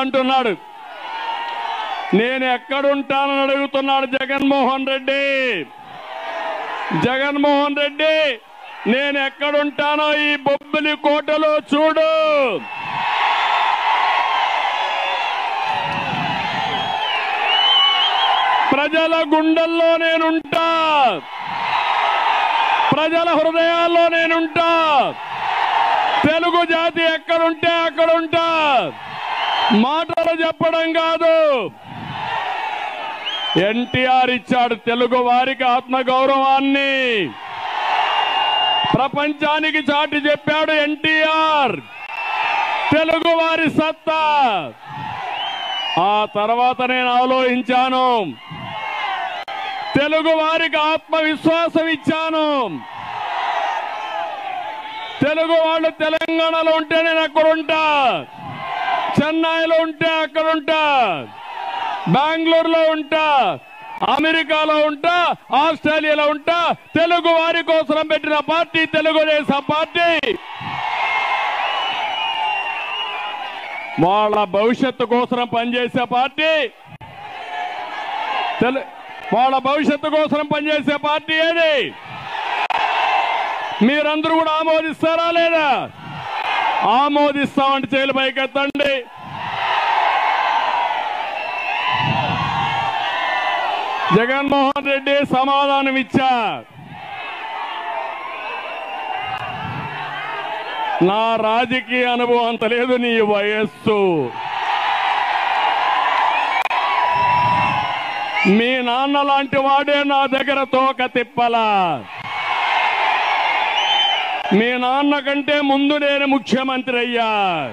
అంటున్నాడు నేను ఎక్కడుంటానని అడుగుతున్నాడు జగన్మోహన్ రెడ్డి జగన్మోహన్ రెడ్డి నేను ఎక్కడుంటానో ఈ బొబ్బిలి కోటలో చూడు ప్రజల గుండెల్లో నేనుంటా ప్రజల హృదయాల్లో నేనుంటా తెలుగు జాతి ఎక్కడుంటే అక్కడుంటా మాటలు చెప్పడం కాదు ఎన్టీఆర్ ఇచ్చాడు తెలుగు వారికి ఆత్మగౌరవాన్ని ప్రపంచానికి చాటి చెప్పాడు ఎన్టీఆర్ తెలుగు వారి సత్తా ఆ తర్వాత నేను ఆలోచించాను తెలుగు వారికి ఆత్మవిశ్వాసం ఇచ్చాను తెలుగు వాళ్ళు తెలంగాణలో ఉంటే నేను అక్కడ ఉంటా చెన్నైలో ఉంటే అక్కడ ఉంటా బెంగళూరులో ఉంటా అమెరికాలో ఉంటా ఆస్ట్రేలియాలో ఉంటా తెలుగు వారి కోసం పెట్టిన పార్టీ తెలుగుదేశం పార్టీ వాళ్ళ భవిష్యత్తు కోసం పనిచేసే పార్టీ తెలు వాళ్ళ భవిష్యత్తు కోసం పనిచేసే పార్టీ ఏది మీరందరూ కూడా ఆమోదిస్తారా లేదా ఆమోదిస్తామంటే చేలు పైకెత్తండి జగన్మోహన్ రెడ్డి సమాధానం ఇచ్చా నా రాజకీయ అనుభవం అంత లేదు నీ వయస్సు మీ నాన్న లాంటి వాడే నా దగ్గర తోక తిప్పలా మీ నాన్న కంటే ముందు నేను ముఖ్యమంత్రి అయ్యా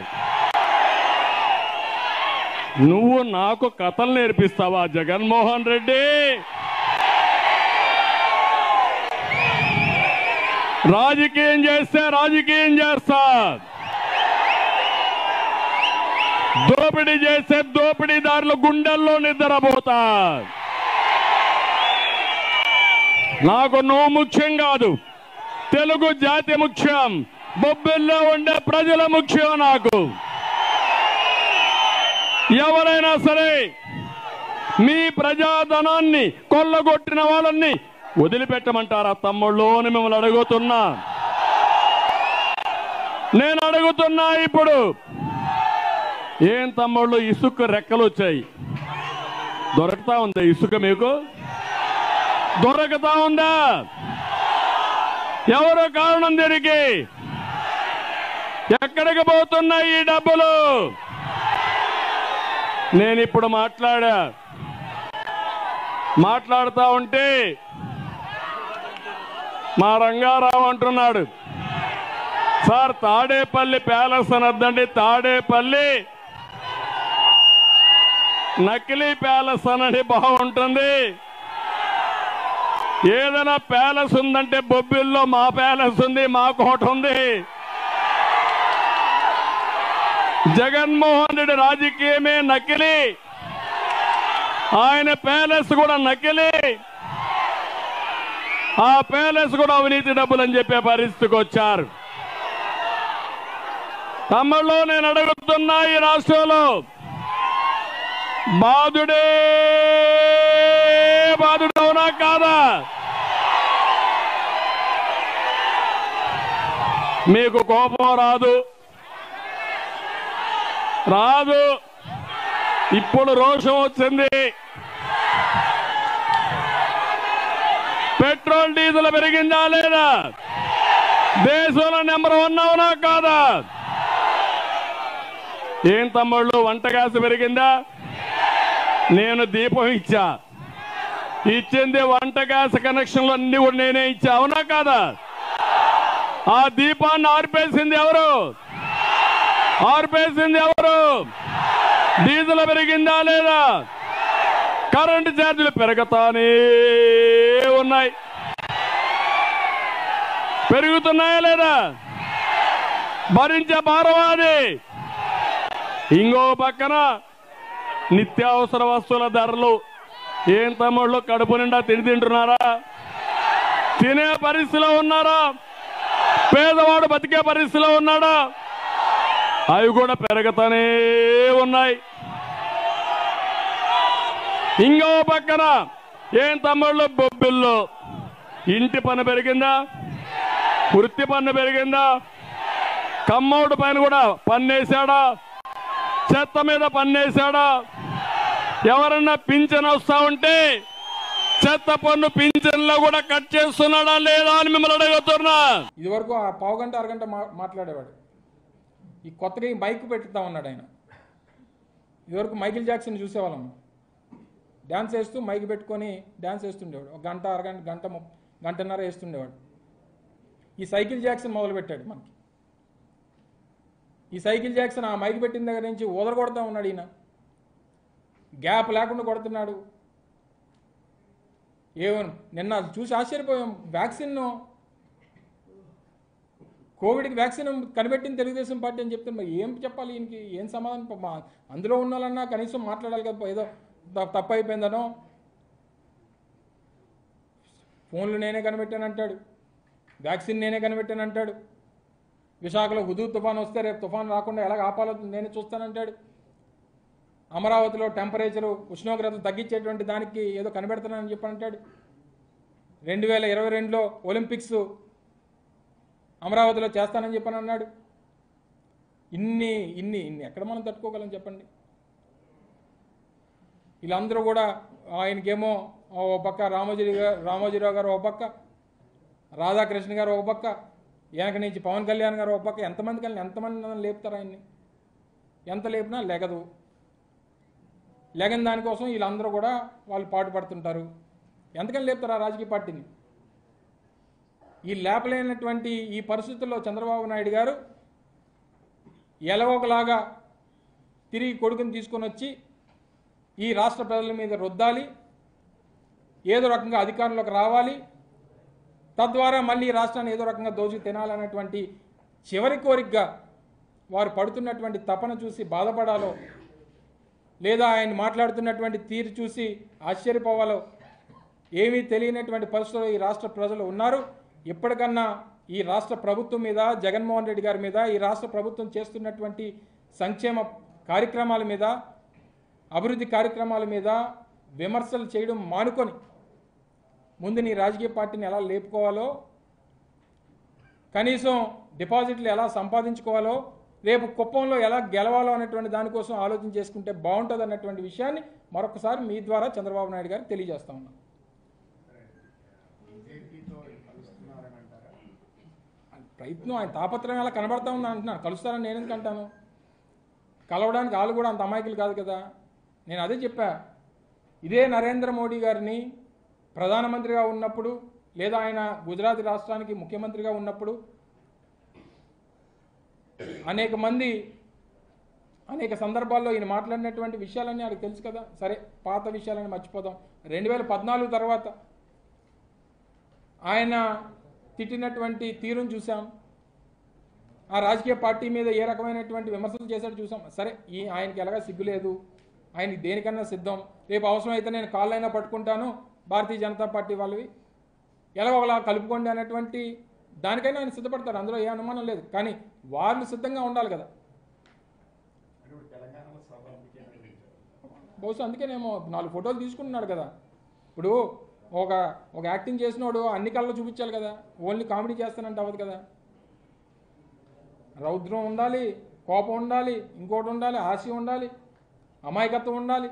నువ్వు నాకు కథలు నేర్పిస్తావా జగన్మోహన్ రెడ్డి రాజకీయం చేస్తే రాజకీయం చేస్తా దోపిడీ చేస్తే దోపిడీదారుల గుండెల్లో నిద్రపోతా నాకు నువ్వు ముఖ్యం కాదు తెలుగు జాతి ముఖ్యం బొబ్బిల్లో ఉండే ప్రజల ముఖ్యం నాకు ఎవరైనా సరే మీ ప్రజాధనాన్ని కొల్లగొట్టిన వాళ్ళని వదిలిపెట్టమంటారా తమ్ముళ్ళు అని మిమ్మల్ని అడుగుతున్నా నేను అడుగుతున్నా ఇప్పుడు ఏం తమ్ముళ్ళు ఇసుక రెక్కలు వచ్చాయి దొరకతా ఉందా ఇసుక మీకు దొరకతా ఉందా ఎవరు కారణం దీనికి ఎక్కడికి పోతున్నాయి ఈ డబ్బులు నేను ఇప్పుడు మాట్లాడా మాట్లాడుతా ఉంటే మా రంగారావు అంటున్నాడు సార్ తాడేపల్లి ప్యాలెస్ అనద్దండి తాడేపల్లి నకిలీ ప్యాలెస్ అనండి బాగుంటుంది ఏదైనా ప్యాలెస్ ఉందంటే బొబ్బిల్లో మా ప్యాలెస్ ఉంది మా కోట ఉంది జగన్మోహన్ రెడ్డి రాజకీయమే నకిలీ ఆయన ప్యాలెస్ కూడా నకిలీ ఆ ప్యాలెస్ కూడా అవినీతి డబ్బులు అని చెప్పే పరిస్థితికి వచ్చారు తమ్ముళ్ళు నేను అడుగుతున్నా ఈ రాష్ట్రంలో బాధుడే బాధుడవునా కాదా మీకు కోపం రాదు రాదు ఇప్పుడు రోషం వచ్చింది పెట్రోల్ డీజిల్ పెరిగిందా లేదా దేశంలో నెంబర్ వన్ అవునా కాదా ఏం తమ్ముళ్ళు వంట గ్యాస్ పెరిగిందా నేను దీపం ఇచ్చా ఇచ్చింది వంట గ్యాస్ కనెక్షన్లు అన్ని కూడా నేనే ఇచ్చా అవునా కాదా ఆ దీపాన్ని ఆర్పేసింది ఎవరు ఆర్పేసింది ఎవరు డీజిల్ పెరిగిందా లేదా కరెంటు ఛార్జీలు పెరుగుతానే ఉన్నాయి పెరుగుతున్నాయా లేదా భరించే భారవాది ఇంకో పక్కన నిత్యావసర వస్తువుల ధరలు ఏం తమ్ముళ్ళు కడుపు నిండా తిని తింటున్నారా తినే పరిస్థితిలో ఉన్నారా పేదవాడు బతికే పరిస్థితిలో ఉన్నాడా అవి కూడా పెరుగుతానే ఉన్నాయి ఇంకో పక్కన ఏం తమ్ముళ్ళు బొబ్బిళ్ళు ఇంటి పన్ను పెరిగిందా వృత్తి పన్ను పెరిగిందా కమ్మోడు పైన కూడా పన్నేశాడా చెత్త మీద పన్నేశాడా ఎవరన్నా పింఛన్ వస్తా ఉంటే చెత్త పన్ను పింఛన్లో కూడా కట్ చేస్తున్నాడా లేదా అని మిమ్మల్ని అడుగుతున్నా ఇదివరకు ఆ పావు గంట అరగంట మా మాట్లాడేవాడు ఈ కొత్తగా ఈ మైక్ పెట్టుతా ఉన్నాడు ఆయన ఇదివరకు మైకిల్ జాక్సన్ చూసేవాళ్ళం డ్యాన్స్ వేస్తూ మైక్ పెట్టుకొని డ్యాన్స్ వేస్తుండేవాడు ఒక గంట అరగంట గంట ము- గంటన్నర వేస్తుండేవాడు ఈ సైకిల్ జాక్సన్ మొదలుపెట్టాడు మనకి ఈ సైకిల్ జాక్సన్ ఆ మైక్ పెట్టిన దగ్గర నుంచి ఊదర కొడతా ఉన్నాడు ఈయన గ్యాప్ లేకుండా కొడుతున్నాడు ఏమో నిన్న చూసి ఆశ్చర్యపోయాం వ్యాక్సిన్ కోవిడ్కి వ్యాక్సిన్ కనిపెట్టింది తెలుగుదేశం పార్టీ అని చెప్తే మరి ఏం చెప్పాలి ఈయనకి ఏం సమాధానం ప- మా- అందులో ఉన్న వాళ్ళన్నా కనీసం మాట్లాడాలి కదా ఏదో త- తప్పు అయిపోయిందనో ఫోన్లు నేనే కనిపెట్టాను అంటాడు వ్యాక్సిన్ నేనే కనిపెట్టాను అంటాడు విశాఖలో హుదూ తుఫాన్ వస్తే రేపు తుఫాన్ రాకుండా ఎలా ఆపాలో నేనే చూస్తానంటాడు అమరావతిలో టెంపరేచరు ఉష్ణోగ్రతలు తగ్గించేటువంటి దానికి ఏదో కనిపెడతానని చెప్పి అంటాడు రెండు వేల ఇరవై రెండులో ఒలింపిక్స్ అమరావతిలో చేస్తానని చెప్పని అన్నాడు ఇన్ని ఇన్ని ఇన్ని ఎక్కడ మనం తట్టుకోగలం చెప్పండి వీళ్ళందరూ కూడా ఆయనకేమో ఓ పక్క రామోజీ గారు రామోజీరావు గారు ఓ పక్క రాధాకృష్ణ గారు ఒక పక్క వెనక నుంచి పవన్ కళ్యాణ్ గారు ఒక పక్క ఎంతమంది కలిసి ఎంతమంది లేపుతారు ఆయన్ని ఎంత లేపినా లెగదు లెగని దానికోసం వీళ్ళందరూ కూడా వాళ్ళు పాటు పడుతుంటారు ఎంతకని లేపుతారు ఆ రాజకీయ పార్టీని ఈ లేపలేనటువంటి ఈ పరిస్థితుల్లో చంద్రబాబు నాయుడు గారు ఎలవొకలాగా తిరిగి కొడుకుని తీసుకొని వచ్చి ఈ రాష్ట్ర ప్రజల మీద రుద్దాలి ఏదో రకంగా అధికారంలోకి రావాలి తద్వారా మళ్ళీ ఈ రాష్ట్రాన్ని ఏదో రకంగా దోచి తినాలన్నటువంటి చివరి కోరికగా వారు పడుతున్నటువంటి తపన చూసి బాధపడాలో లేదా ఆయన మాట్లాడుతున్నటువంటి తీరు చూసి ఆశ్చర్యపోవాలో ఏమీ తెలియనటువంటి పరిస్థితుల్లో ఈ రాష్ట్ర ప్రజలు ఉన్నారు ఇప్పటికన్నా ఈ రాష్ట్ర ప్రభుత్వం మీద జగన్మోహన్ రెడ్డి గారి మీద ఈ రాష్ట్ర ప్రభుత్వం చేస్తున్నటువంటి సంక్షేమ కార్యక్రమాల మీద అభివృద్ధి కార్యక్రమాల మీద విమర్శలు చేయడం మానుకొని ముందు నీ రాజకీయ పార్టీని ఎలా లేపుకోవాలో కనీసం డిపాజిట్లు ఎలా సంపాదించుకోవాలో రేపు కుప్పంలో ఎలా గెలవాలో అనేటువంటి దానికోసం ఆలోచన చేసుకుంటే బాగుంటుంది అన్నటువంటి విషయాన్ని మరొకసారి మీ ద్వారా చంద్రబాబు నాయుడు గారికి తెలియజేస్తా ఉన్నాను బీజేపీతో కలుస్తున్నారని అంటారా ప్రయత్నం ఆయన తాపత్రయం ఎలా కనబడతా ఉంది అంటున్నాను కలుస్తారని నేను ఎందుకు అంటాను కలవడానికి వాళ్ళు కూడా అంత అమాయకులు కాదు కదా నేను అదే చెప్పా ఇదే నరేంద్ర మోడీ గారిని ప్రధానమంత్రిగా ఉన్నప్పుడు లేదా ఆయన గుజరాత్ రాష్ట్రానికి ముఖ్యమంత్రిగా ఉన్నప్పుడు అనేక మంది అనేక సందర్భాల్లో ఈయన మాట్లాడినటువంటి విషయాలన్నీ ఆయనకు తెలుసు కదా సరే పాత విషయాలని మర్చిపోదాం రెండు వేల పద్నాలుగు తర్వాత ఆయన తిట్టినటువంటి తీరును చూసాం ఆ రాజకీయ పార్టీ మీద ఏ రకమైనటువంటి విమర్శలు చేశాడు చూసాం సరే ఈ ఆయనకి ఎలాగా సిగ్గు లేదు ఆయనకి దేనికన్నా సిద్ధం రేపు అవసరమైతే నేను కాళ్ళైనా పట్టుకుంటాను భారతీయ జనతా పార్టీ వాళ్ళవి ఎలాగో ఒకలా కలుపుకోండి అనేటువంటి దానికైనా ఆయన సిద్ధపడతారు అందులో ఏ అనుమానం లేదు కానీ వాళ్ళు సిద్ధంగా ఉండాలి కదా అంటే ఇప్పుడు తెలంగాణలో సభ అందుకే నిర్వహించారు. బహుశా అందుకేనేమో నాలుగు ఫోటోలు తీసుకుంటున్నాడు కదా ఇప్పుడు ఒక ఒక యాక్టింగ్ చేసినోడు అన్ని కళ్ళు చూపించాలి కదా ఓన్లీ కామెడీ చేస్తానంటే అవ్వదు కదా రౌద్రం ఉండాలి కోపం ఉండాలి ఇంకోటి ఉండాలి ఆశ ఉండాలి అమాయకత్వం ఉండాలి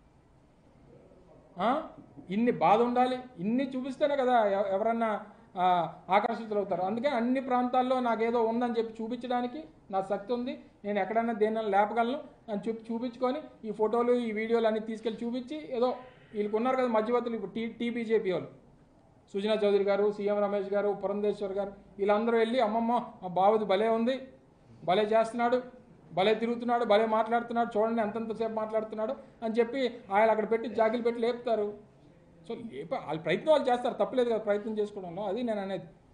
ఆ? ఇన్ని బాధ ఉండాలి ఇన్ని చూపిస్తేనే కదా ఎవ- ఎవరన్నా ఆ, ఆకర్షితులు అవుతారు అందుకే అన్ని ప్రాంతాల్లో నాకేదో ఉందని చెప్పి చూపించడానికి నా శక్తి ఉంది నేను ఎక్కడన్నా దేన్నైనా లేపగలను అని చూపి చూపించుకొని ఈ ఫోటోలు ఈ వీడియోలు అన్ని తీసుకెళ్ళి చూపించి ఏదో వీళ్ళకి ఉన్నారు కదా మధ్యవర్తులు ఇప్పుడు టీ టీబీజేపీ వాళ్ళు సుజనా చౌదరి గారు సీఎం రమేష్ గారు పురంధేశ్వర్ గారు వీళ్ళందరూ వెళ్ళి అమ్మమ్మ మా బావది భలే ఉంది భలే చేస్తున్నాడు భలే తిరుగుతున్నాడు భలే మాట్లాడుతున్నాడు చూడండి ఎంతెంతసేపు మాట్లాడుతున్నాడు అని చెప్పి ఆయన అక్కడ పెట్టి జాకిలు పెట్టి లేపుతారు సో లేప వాళ్ళ ప్రయత్నం వాళ్ళు చేస్తారు తప్పలేదు కదా ప్రయత్నం చేసుకోవడంలో అది నేను అనేది